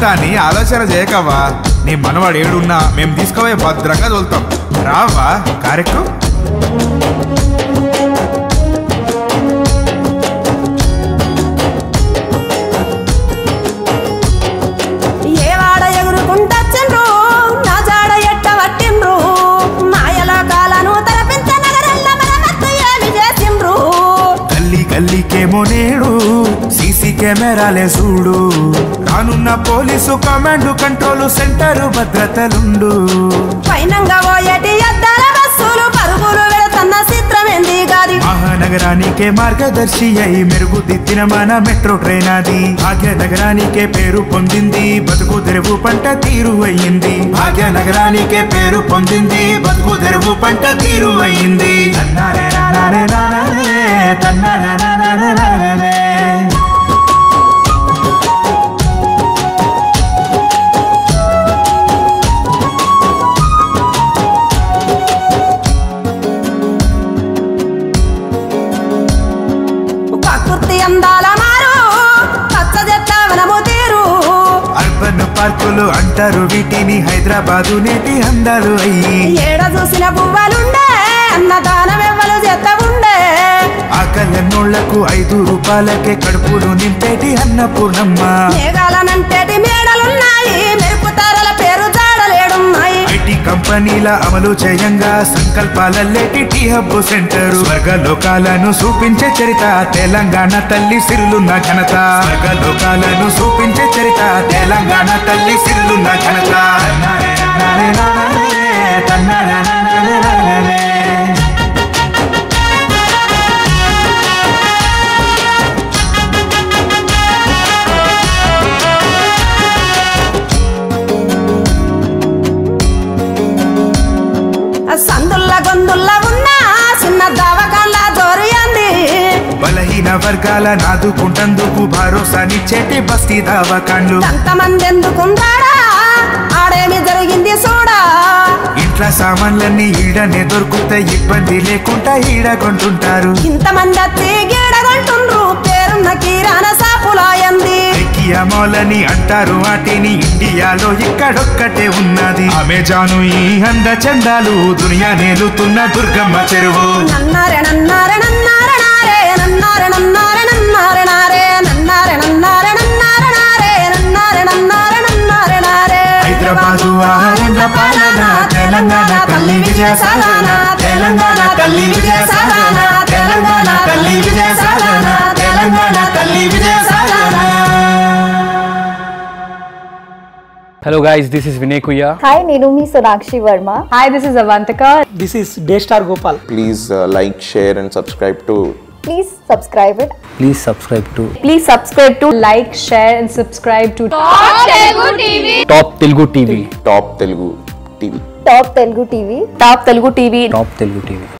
అంతా అని ఆలోచన చేయకవ్వా నీ మనవాడు ఏడున్నా మేము తీసుకోవే భద్రంగా తోలుతాం రావా కారెక్కు ఏ వాడ ఎగురుకుంటచ్చిండ్రు నా జాడ ఎట్ట పట్టిండ్రు మాయల కాలను తలపించ నగరల్ల మరమత్తు ఏమి చేసిండ్రు గల్లీ గల్లీకేమో నేడు సీసీ కెమెరాలే చూడు రానున్న పోలీసు కమాండ్ కంట్రోల్ సెంటర్ భద్రతలుండు పైనంగా పోయేటి అద్దాల బస్సులు పరుగులు వెళుతున్న చిత్రమేంది గాది మహానగరానికే మార్గదర్శి అయి మెరుగుదిద్దిన మన మెట్రో ట్రైన్ అది భాగ్యనగరానికే పేరు పొందింది బతుకు తెరువు పంట తీరు అయ్యింది భాగ్యనగరానికే పేరు పొందింది బతుకు తెరువు పంట తీరు అయ్యింది తన్నారే నానారే నానారే, తన్నారే నానారే నానారే. ప్రకృతి అందాల మారు పచ్చ చెట్ల వనము తీరు అర్బన్ పార్కులు అంటారు వీటిని హైదరాబాదు నేటి అందాలు అయ్యి ఏడ చూసిన పువ్వలుండే అన్నదానం ఎవ్వలు చేత ఉండే ఆకలన్నోళ్లకు ఐదు రూపాయలకే కడుపులు నింపేటి అన్నపూర్ణమ్మ మేఘాలనంటేటి మేడలున్నాయి మెరుపు తారల పేరు జాడలేడున్నాయి ఐటీ కంపెనీల అమలు చేయంగా సంకల్పాలల్లేటి టీ హబ్ సెంటర్ స్వర్గలోకాలను చూపించే చరిత తెలంగాణ తల్లి సిరులున్న ఘనత స్వర్గలోకాలను చూపించే చరిత తెలంగాణ తల్లి సిరులున్న ఘనత తన్నారే నానారే నానారే, తన్నారే నానారే నానారే. సందుల్ల గొందుల్ల ఉన్న చిన్న దవకాల దొరియంది బలహీన వర్గాల నాదుకుంటందుకు భరోసానిచ్చేటి బస్తీ దావకాండ్లు ఎంతమంది ఎందుకుంటాడా ఆడేమి జరిగింది చూడా ఇంట్లో సామాన్లన్నీ ఈడనే దొరుకుతాయి ఇబ్బంది లేకుండా ఈడ కొంటుంటారు ఇంతమంది వచ్చి గీడగంటుండ్రు పేరున్న కిరాణా సాపులాయంది ఎక్కియమోలని అంటారు వాటిని ఇండియాలో ఇక్కడొక్కటే ఉన్నది అమెజాను ఈ అంద చందాలు దునియా నేలుతున్న దుర్గమ్మ చెరువు నన్నారే నన్నారే నన్నారే నారే నన్నారే నన్నారే నన్నారే నారే నన్నారే నన్నారే నన్నారే నారే నన్నారే నన్నారే నన్నారే నారే హైదరాబాదు ఆహారంల పాలన తెలంగాణ తల్లి విజయ సాధన తెలంగాణ తల్లి విజయ సాధన తెలంగాణ తల్లి విజయ సాధన తెలంగాణ తల్లి విజయ సాధన Hello guys, this is Vinay Kuya. Hi, Nirumi Sonakshi Verma. Hi, this is Avantika. This is Daystar Gopal. please uh, like, share, and subscribe to Please subscribe it. Please subscribe to Please subscribe to like, share, and subscribe to Top Telugu TV. Top Telugu TV. Top Telugu TV. Top Telugu TV. Top Telugu TV.